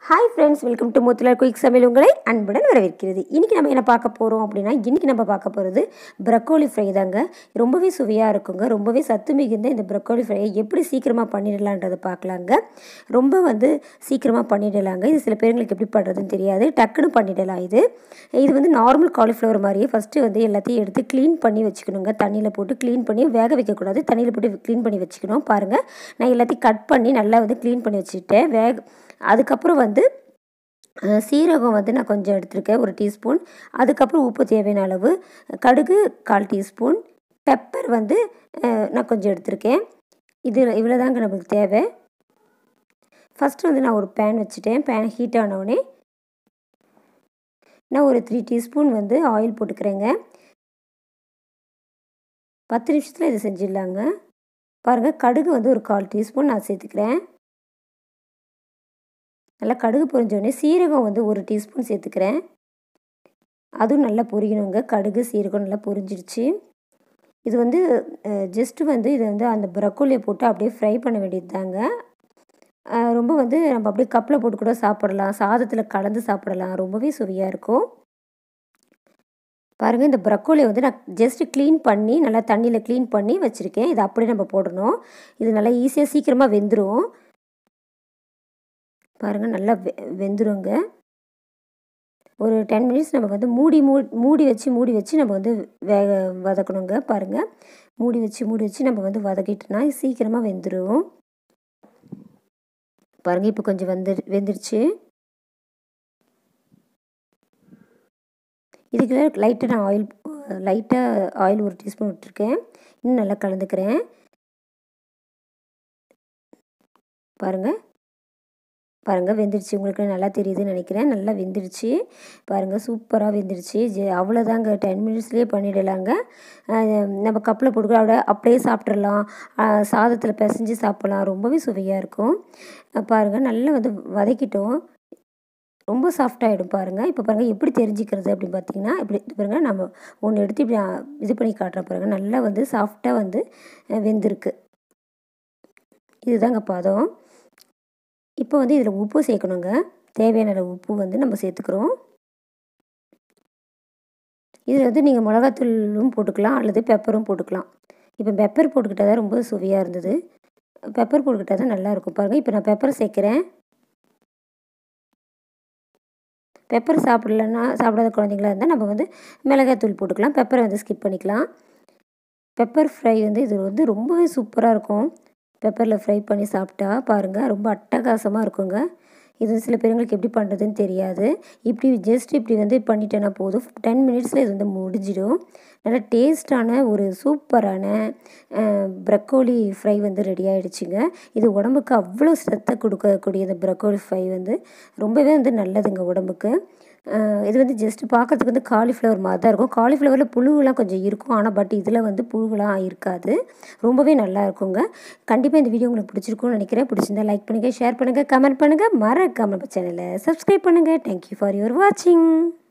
hi friends welcome to முத்துலர் quick சமையல் உங்களை அன்புடன் வரவேற்கிறது இன்றைக்கி நம்ம என்ன பார்க்க போகிறோம் அப்படின்னா இன்றைக்கி நம்ம பார்க்க போகிறது ப்ரக்கோலி ஃப்ரை தாங்க ரொம்பவே சுவையாக இருக்குங்க ரொம்பவே சத்து மிகுந்த இந்த ப்ரக்கோலி ஃப்ரையை எப்படி சீக்கிரமாக பண்ணிடலான்றதை பார்க்கலாங்க ரொம்ப வந்து சீக்கிரமாக பண்ணிடலாங்க இது சில பேருங்களுக்கு எப்படி பண்ணுறதுன்னு தெரியாது டக்குன்னு பண்ணிடலாம் இது இது வந்து நார்மல் காலிஃப்ளவர் மாதிரியே ஃபஸ்ட்டு வந்து எல்லாத்தையும் எடுத்து க்ளீன் பண்ணி வச்சுக்கணுங்க தண்ணியில் போட்டு க்ளீன் பண்ணி வேக வைக்கக்கூடாது தண்ணியில் போட்டு க்ளீன் பண்ணி வச்சுக்கணும் பாருங்கள் நான் எல்லாத்தையும் கட் பண்ணி நல்லா வந்து க்ளீன் பண்ணி வச்சுட்டேன் வேக அதுக்கப்புறம் வந்து அஹ், சீரகம் வந்து நான் கொஞ்சம் எடுத்திருக்கேன் ஒரு டீஸ்பூன் அதுக்கப்புறம் உப்பு தேவையான அளவு கடுகு கால் டீஸ்பூன் பெப்பர் வந்து அஹ், நான் கொஞ்சம் எடுத்திருக்கேன் இது இவ்வளோ தாங்க நமக்கு தேவை ஃபஸ்ட்டு வந்து நான் ஒரு பேன் வச்சுட்டேன் பேன் ஹீட் ஆனவுடனே நான் ஒரு த்ரீ டீஸ்பூன் வந்து ஆயில் போட்டுக்கிறேங்க பத்து நிமிஷத்தில் இதை செஞ்சிடலாங்க பாருங்கள் கடுகு வந்து ஒரு கால் டீஸ்பூன் நான் சேர்த்துக்கிறேன் நல்லா கடுகு பொரிஞ்சோடனே சீரகம் வந்து ஒரு டீஸ்பூன் சேர்த்துக்கிறேன் அதுவும் நல்லா பொரியணுங்க கடுகு சீரகம் நல்லா பொரிஞ்சிடுச்சு இது வந்து ஜஸ்ட்டு வந்து இதை வந்து அந்த ப்ரக்கோலியை போட்டு அப்படியே ஃப்ரை பண்ண வேண்டியது தாங்க ரொம்ப வந்து நம்ம அப்படியே கப்பில் போட்டு கூட சாப்பிடலாம் சாதத்தில் கலந்து சாப்பிடலாம் ரொம்பவே சுவையாக இருக்கும் பாருங்கள் இந்த ப்ரக்கோலியை வந்து நான் ஜஸ்ட்டு க்ளீன் பண்ணி நல்லா தண்ணியில் க்ளீன் பண்ணி வச்சுருக்கேன் இதை அப்படியே நம்ம போடணும் இது நல்லா ஈஸியாக சீக்கிரமாக வெந்துடும் பாருங்கள் நல்லா வெ வெந்துருங்க ஒரு டென் மினிட்ஸ் நம்ம வந்து மூடி மூ மூடி வச்சு மூடி வச்சு நம்ம வந்து வேக வதக்கணுங்க பாருங்கள் மூடி வச்சு மூடி வச்சு நம்ம வந்து வதக்கிட்டோன்னா சீக்கிரமாக வெந்துடும் பாருங்கள் இப்போ கொஞ்சம் வந்து வெந்துருச்சு இதுக்கு லைட்டாக நான் ஆயில் லைட்டாக ஆயில் ஒரு டீஸ்பூன் விட்டுருக்கேன் இன்னும் நல்லா கலந்துக்கிறேன் பாருங்கள் பாருங்கள் வெந்துருச்சு உங்களுக்கு நல்லா தெரியுதுன்னு நினைக்கிறேன் நல்லா வெந்துருச்சு பாருங்கள் சூப்பராக வெந்துருச்சு ஜெ அவ்வளோதாங்க டென் மினிட்ஸ்லேயே பண்ணிடலாங்க நம்ம கப்பில் போட்டு அப்படியே அப்படியே சாப்பிட்றலாம் சாதத்தில் பிசைஞ்சு சாப்பிட்லாம் ரொம்பவே சுவையாக இருக்கும் பாருங்கள் நல்லா வந்து வதக்கிட்டோம் ரொம்ப சாஃப்டாகிடும் பாருங்கள் இப்போ பாருங்கள் எப்படி தெரிஞ்சுக்கிறது அப்படின்னு பார்த்தீங்கன்னா இப்படி பாருங்கள் நம்ம ஒன்று எடுத்து இப்படி இது பண்ணி காட்டுறோம் பாருங்கள் நல்லா வந்து சாஃப்டாக வந்து வெந்திருக்கு இதுதாங்க பதம் இப்போ வந்து இதில் உப்பு சேர்க்கணுங்க தேவையான அளவு உப்பு வந்து நம்ம சேர்த்துக்கிறோம் இதில் வந்து நீங்கள் மிளகாத்தூளும் போட்டுக்கலாம் அல்லது பெப்பரும் போட்டுக்கலாம் இப்போ பெப்பர் போட்டுக்கிட்டால் தான் ரொம்ப சுவையாக இருந்தது பெப்பர் போட்டுக்கிட்டால் தான் நல்லாயிருக்கும் பாருங்கள் இப்போ நான் பெப்பர் சேர்க்குறேன் பெப்பர் சாப்பிடலன்னா சாப்பிடாத குழந்தைங்களா இருந்தால் நம்ம வந்து மிளகாத்தூள் போட்டுக்கலாம் பெப்பரை வந்து ஸ்கிப் பண்ணிக்கலாம் பெப்பர் ஃப்ரை வந்து இது வந்து ரொம்பவே சூப்பராக இருக்கும் பெப்பரில் ஃப்ரை பண்ணி சாப்பிட்டா பாருங்கள் ரொம்ப அட்டகாசமாக இருக்குங்க இது சில பேருங்களுக்கு எப்படி பண்ணுறதுன்னு தெரியாது இப்படி ஜஸ்ட் இப்படி வந்து பண்ணிட்டேன்னா போதும் டென் மினிட்ஸில் இது வந்து முடிஞ்சிடும் நல்லா டேஸ்டான ஒரு சூப்பரான ப்ரக்கோலி ஃப்ரை வந்து ரெடி ஆகிடுச்சிங்க இது உடம்புக்கு அவ்வளோ சத்தை கொடுக்கக்கூடிய இந்த ப்ரக்கோலி ஃப்ரை வந்து ரொம்பவே வந்து நல்லதுங்க உடம்புக்கு இது வந்து ஜஸ்ட்டு பார்க்குறதுக்கு வந்து காலிஃப்ளவர் மாதிரி தான் இருக்கும் காலிஃப்ளவரில் புழுவெலாம் கொஞ்சம் இருக்கும் ஆனால் பட் இதில் வந்து புழுவெலாம் இருக்காது ரொம்பவே நல்லா இருக்குங்க கண்டிப்பாக இந்த வீடியோ உங்களுக்கு பிடிச்சிருக்கும்னு நினைக்கிறேன் பிடிச்சிருந்தா லைக் பண்ணுங்கள் ஷேர் பண்ணுங்கள் கமெண்ட் பண்ணுங்கள் மறக்காம நம்ம சேனலை சப்ஸ்கிரைப் பண்ணுங்கள் தேங்க்யூ ஃபார் யுவர் வாட்சிங்